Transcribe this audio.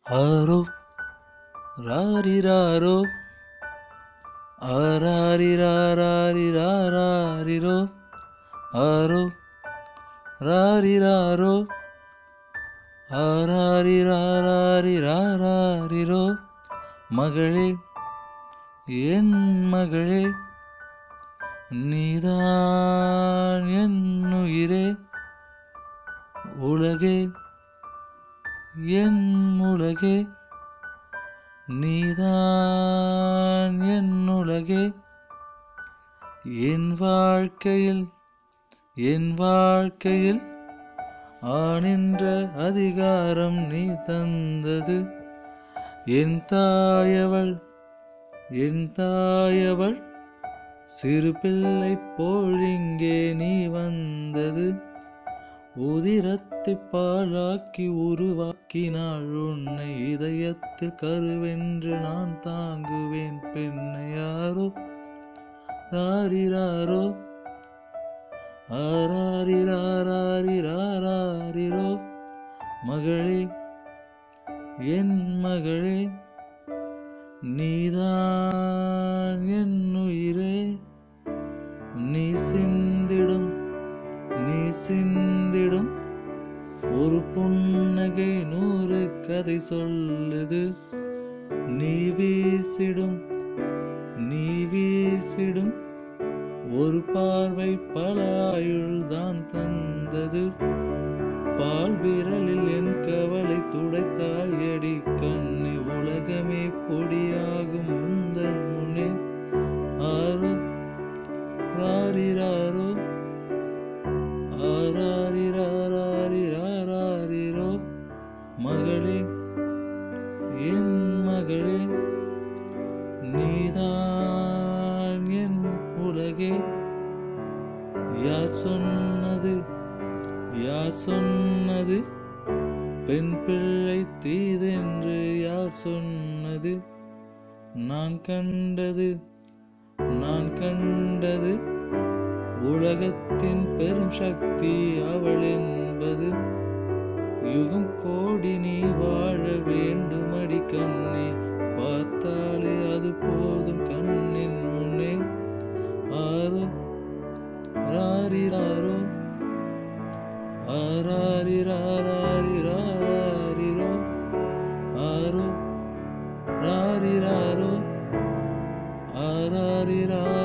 ஆரோ ராரிராரோ ஆராரிராரிராரிரோ ஆரோ ராரிராரோ ஆராரிராரிராரிரோ மகளே என் மகளே நீதான் என் உயிரே உலகே என் உலகே நீதான் என் உலகே என் வாழ்க்கையில் என் வாழ்க்கையில் ஆனின்ற அதிகாரம் நீ தந்தது என் தாயவள் என் தாயவள் சிறு பிள்ளை போல் இங்கே நீ வந்தது உதிரத்தை பாழாக்கி உருவாக்கினாள் உன்னை இதயத்தில் கருவென்று நான் தாங்குவேன் பெண்ணை யாரோ ராரிராரோ ஆராரிராரிராரிரோ மகளே என் மகளே நீதான் என் உயிரே நீ சிந்திடும் நீ சிந்திடும் ஒரு புன்னகை நூறு கதை சொல்லுது நீ வீசிடும் நீ வீசிடும் ஒரு பார்வை பல ஆயுள் தான் தந்தது பால் விரலில் என் கவலை துடைத்தாயடி கண்ணே உலகமே பொடியாகும் உந்தன் முனே ஆரோ ராரிராரோ ஆராரிராரிராரிரோ மகளே என் மகளே நீதான் என் உலகே யார் சொன்னது யார் சொன்னது பெண் பிள்ளை தீதென்று யார் சொன்னது நான் கண்டது நான் கண்டது உலகத்தின் பெரும் சக்தி அவள் என்பது யுகம் கோடி நீ வாழ வேண்டுமடி கண்ணே பார்த்தாலே அது போதும் கண்ணின் முன்னே ஆரோ ராரிராரோ ஆராரிராரிராரிரோ ஆரோ ராரிராரோ ஆராரிரா